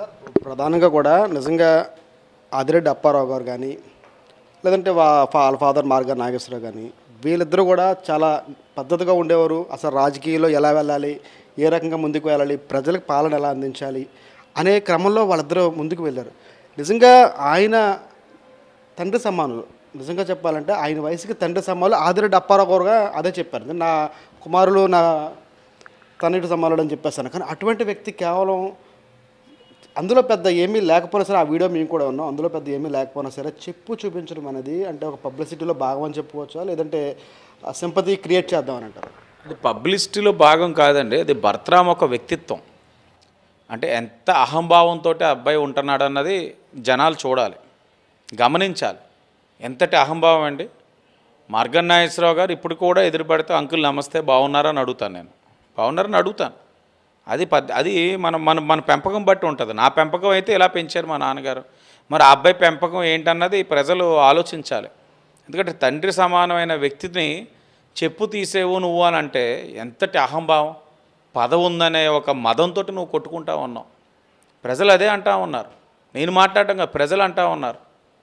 sir ప్రధానంగా కూడా నిజంగా ఆదిరెడ్డి అప్పారావు గారు కానీ లేదంటే వా ఫా- వాళ్ళ ఫాదర్ మార్గా నాగేశ్వరరావు కానీ వీళ్ళిద్దరూ కూడా చాలా పద్ధతిగా ఉండేవారు అసలు రాజకీయాల్లో ఎలా వెళ్ళాలి ఏ రకంగా ముందుకు వెళ్ళాలి ప్రజలకు పాలన ఎలా అందించాలి అనే క్రమంలో వాళ్ళిద్దరూ ముందుకు వెళ్ళారు నిజంగా ఆయన తండ్రి సమానులు నిజంగా చెప్పాలంటే ఆయన వయసుకి తండ్రి సమానులు ఆదిరెడ్డి అప్పారావు గారుగా అదే చెప్పారు నా కుమారులు నా తన్నిటి సమానులు అని చెప్పేస్తాను కానీ అటువంటి వ్యక్తి కేవలం అందులో పెద్ద ఏమీ లేకపోయినా సరే ఆ వీడియో మేము కూడా ఉన్నాం అందులో పెద్ద ఏమీ లేకపోయినా సరే చెప్పు చూపించడం అనేది అంటే ఒక పబ్లిసిటీలో భాగం అని చెప్పుకోవచ్చా లేదంటే సింపతి క్రియేట్ చేద్దామని అంటారు అది పబ్లిసిటీలో భాగం కాదండి అది భర్తరామ్ ఒక వ్యక్తిత్వం అంటే ఎంత అహంభావంతో అబ్బాయి ఉంటున్నాడు అన్నది జనాలు చూడాలి గమనించాలి ఎంతటి అహంభావం అండి మార్గన్ నాగేశ్వరరావు గారు ఇప్పుడు కూడా ఎదురుపడితే అంకుల్ నమస్తే బాగున్నారని అడుగుతాను నేను బాగున్నారని అడుగుతాను అది పద్ అది మన మన మన పెంపకం బట్టి ఉంటుంది నా పెంపకం అయితే ఇలా పెంచారు మా నాన్నగారు మరి ఆ అబ్బాయి పెంపకం ఏంటన్నది ప్రజలు ఆలోచించాలి ఎందుకంటే తండ్రి సమానమైన వ్యక్తిని చెప్పు తీసేవు నువ్వు అని అంటే ఎంతటి అహంభావం పదవి ఉందనే ఒక మదంతో నువ్వు కొట్టుకుంటా ఉన్నావు ప్రజలు అదే అంటా ఉన్నారు నేను మాట్లాడటం కాదు ప్రజలు అంటా ఉన్నారు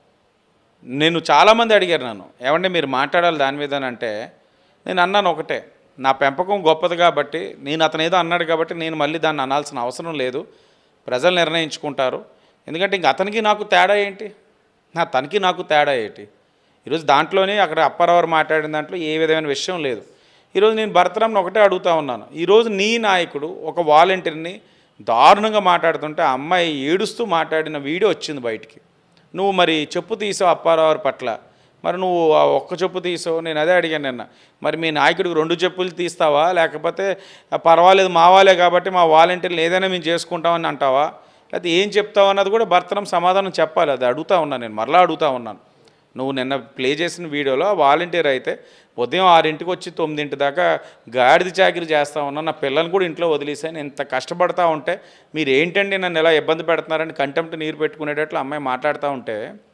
నేను చాలామంది అడిగారు నన్ను ఏమంటే మీరు మాట్లాడాలి దాని మీద అంటే నేను అన్నాను ఒకటే నా పెంపకం గొప్పది కాబట్టి నేను అతను ఏదో అన్నాడు కాబట్టి నేను మళ్ళీ దాన్ని అనాల్సిన అవసరం లేదు ప్రజలు నిర్ణయించుకుంటారు ఎందుకంటే ఇంక అతనికి నాకు తేడా ఏంటి నా తనకి నాకు తేడా ఏంటి ఈరోజు దాంట్లోనే అక్కడ అప్పారావు మాట్లాడిన దాంట్లో ఏ విధమైన విషయం లేదు ఈరోజు నేను భరతరామ్ని ఒకటే అడుగుతా ఉన్నాను ఈరోజు నీ నాయకుడు ఒక వాలంటీర్ని దారుణంగా మాట్లాడుతుంటే ఆ అమ్మాయి ఏడుస్తూ మాట్లాడిన వీడియో వచ్చింది బయటికి నువ్వు మరి చెప్పు తీసావు అప్పారావు పట్ల మరి నువ్వు ఆ ఒక్క చెప్పు తీసావు నేను అదే అడిగాను నిన్న మరి మీ నాయకుడికి రెండు చెప్పులు తీస్తావా లేకపోతే "ఆ, పర్వాలేదు మా వాళ్ళే కాబట్టి మా వాలంటీర్లు ఏదైనా మేము చేసుకుంటామని అంటావా లేకపోతే ఏం చెప్తావు అన్నది కూడా భర్తనం సమాధానం చెప్పాలి అది అడుగుతా ఉన్నాను నేను మరలా అడుగుతా ఉన్నాను నువ్వు నిన్న ప్లే చేసిన వీడియోలో వాలంటీర్ అయితే ఉదయం ఆరింటికి వచ్చి తొమ్మిదింటి దాకా గాడిద చాకిరి చేస్తా ఉన్నా నా పిల్లల్ని కూడా ఇంట్లో వదిలేసాను ఇంత కష్టపడతా ఉంటే మీరు ఏంటండి నన్ను ఎలా ఇబ్బంది పెడుతున్నారని కంటెంప్ట్ నీరు పెట్టుకునేటట్లు అమ్మాయి మాట్లాడుతూ ఉంటే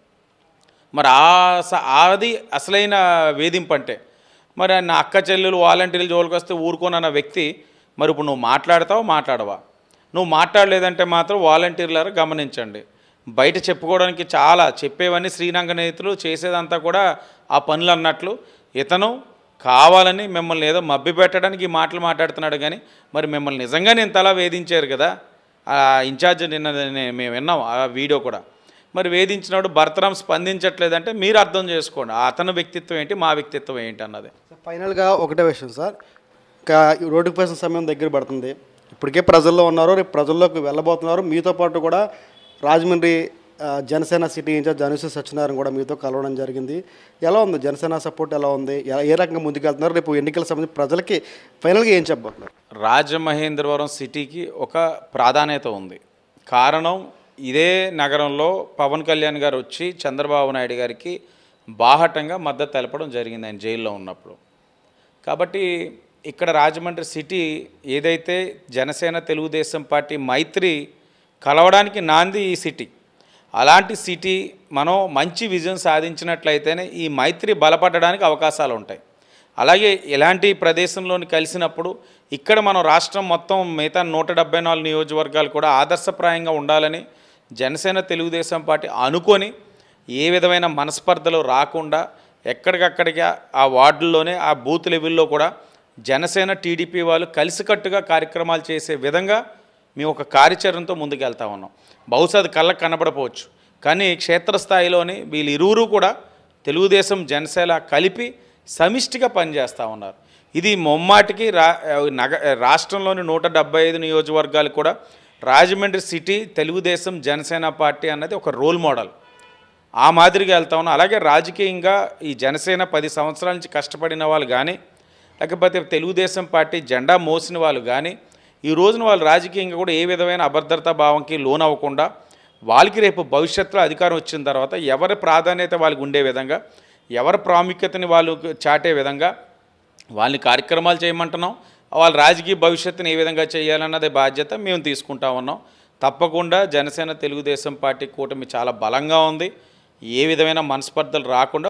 మరి ఆ స- అది అసలైన వేధింపు అంటే మరి నా అక్క చెల్లెలు వాలంటీర్లు జోలికి వస్తే ఊరుకోనన్న వ్యక్తి మరి ఇప్పుడు నువ్వు మాట్లాడతావా మాట్లాడవా నువ్వు మాట్లాడలేదంటే మాత్రం వాలంటీర్లారా గమనించండి బయట చెప్పుకోవడానికి చాలా చెప్పేవన్నీ శ్రీరంగ నేతలు చేసేదంతా కూడా ఆ పనులు అన్నట్లు ఇతను కావాలని మిమ్మల్ని ఏదో మభ్య పెట్టడానికి ఈ మాటలు మాట్లాడుతున్నాడు కానీ మరి మిమ్మల్ని నిజంగా నేను తలా వేధించారు కదా ఆ ఇన్ఛార్జ్ నిన్న నే- మేము విన్నాం ఆ వీడియో కూడా మరి వేధించినప్పుడు భర్తరాం స్పందించట్లేదంటే మీరు అర్థం చేసుకోండి అతని వ్యక్తిత్వం ఏంటి మా వ్యక్తిత్వం ఏంటి అన్నది ఫైనల్గా ఒకటే విషయం సార్ ఇంకా ఈ రోడ్డుకు పోసిన సమయం దగ్గర పడుతుంది ఇప్పటికే ప్రజల్లో ఉన్నారు రేపు ప్రజల్లోకి వెళ్ళబోతున్నారు మీతో పాటు కూడా రాజమండ్రి ఆ, జనసేన సిటీ ఇన్ఛార్జ్ జనసేన సత్యనారాయణ కూడా మీతో కలవడం జరిగింది ఎలా ఉంది జనసేన సపోర్ట్ ఎలా ఉంది ఎలా- ఏ రకంగా ముందుకెళ్తున్నారు రేపు ఎన్నికల సంబంధించి ప్రజలకి ఫైనల్గా ఏం చెప్పబోతున్నారు రాజమహేంద్రవరం సిటీకి ఒక ప్రాధాన్యత ఉంది కారణం ఇదే నగరంలో పవన్ కళ్యాణ్ గారు వచ్చి చంద్రబాబు నాయుడు గారికి బాహటంగా మద్దతు తెలపడం జరిగింది ఆయన జైల్లో ఉన్నప్పుడు కాబట్టి ఇక్కడ రాజమండ్రి సిటీ ఏదైతే జనసేన తెలుగుదేశం పార్టీ మైత్రి కలవడానికి నాంది ఈ సిటీ అలాంటి సిటీ మనం మంచి విజయం సాధించినట్లయితేనే ఈ మైత్రి బలపడడానికి అవకాశాలు ఉంటాయి అలాగే ఇలాంటి ప్రదేశంలోని కలిసినప్పుడు ఇక్కడ మనం రాష్ట్రం మొత్తం మిగతా నూట డెబ్బై నాలుగు నియోజకవర్గాలు కూడా ఆదర్శప్రాయంగా ఉండాలని జనసేన తెలుగుదేశం పార్టీ అనుకొని ఏ విధమైన మనస్పర్ధలు రాకుండా ఎక్కడికక్కడికి ఆ వార్డుల్లోనే ఆ బూత్ లెవెల్లో కూడా జనసేన టీడీపీ వాళ్ళు కలిసికట్టుగా కార్యక్రమాలు చేసే విధంగా మేము ఒక కార్యాచరణతో ముందుకెళ్తా ఉన్నాం బహుశా అది కళ్ళకు కనబడపోవచ్చు కానీ క్షేత్రస్థాయిలోని వీళ్ళు ఇరువురు కూడా తెలుగుదేశం జనసేన కలిపి సమిష్టిగా పనిచేస్తూ ఉన్నారు ఇది ముమ్మాటికి రా నగ రాష్ట్రంలోని నూట డెబ్బై ఐదు నియోజకవర్గాలు కూడా రాజమండ్రి సిటీ తెలుగుదేశం జనసేన పార్టీ అన్నది ఒక రోల్ మోడల్ ఆ మాదిరిగా వెళ్తా ఉన్నాం అలాగే రాజకీయంగా ఈ జనసేన పది సంవత్సరాల నుంచి కష్టపడిన వాళ్ళు కానీ లేకపోతే తెలుగుదేశం పార్టీ జెండా మోసిన వాళ్ళు కానీ ఈ రోజున వాళ్ళు రాజకీయంగా కూడా ఏ విధమైన అభద్రతా భావంకి లోనవ్వకుండా వాళ్ళకి రేపు భవిష్యత్తులో అధికారం వచ్చిన తర్వాత ఎవరి ప్రాధాన్యత వాళ్ళకి ఉండే విధంగా ఎవరి ప్రాముఖ్యతని వాళ్ళు చాటే విధంగా వాళ్ళని కార్యక్రమాలు చేయమంటున్నాం వాళ్ళ రాజకీయ భవిష్యత్తుని ఏ విధంగా చేయాలన్నదే బాధ్యత మేము తీసుకుంటా ఉన్నాం తప్పకుండా జనసేన తెలుగుదేశం పార్టీ కూటమి చాలా బలంగా ఉంది ఏ విధమైన మనస్పర్ధలు రాకుండా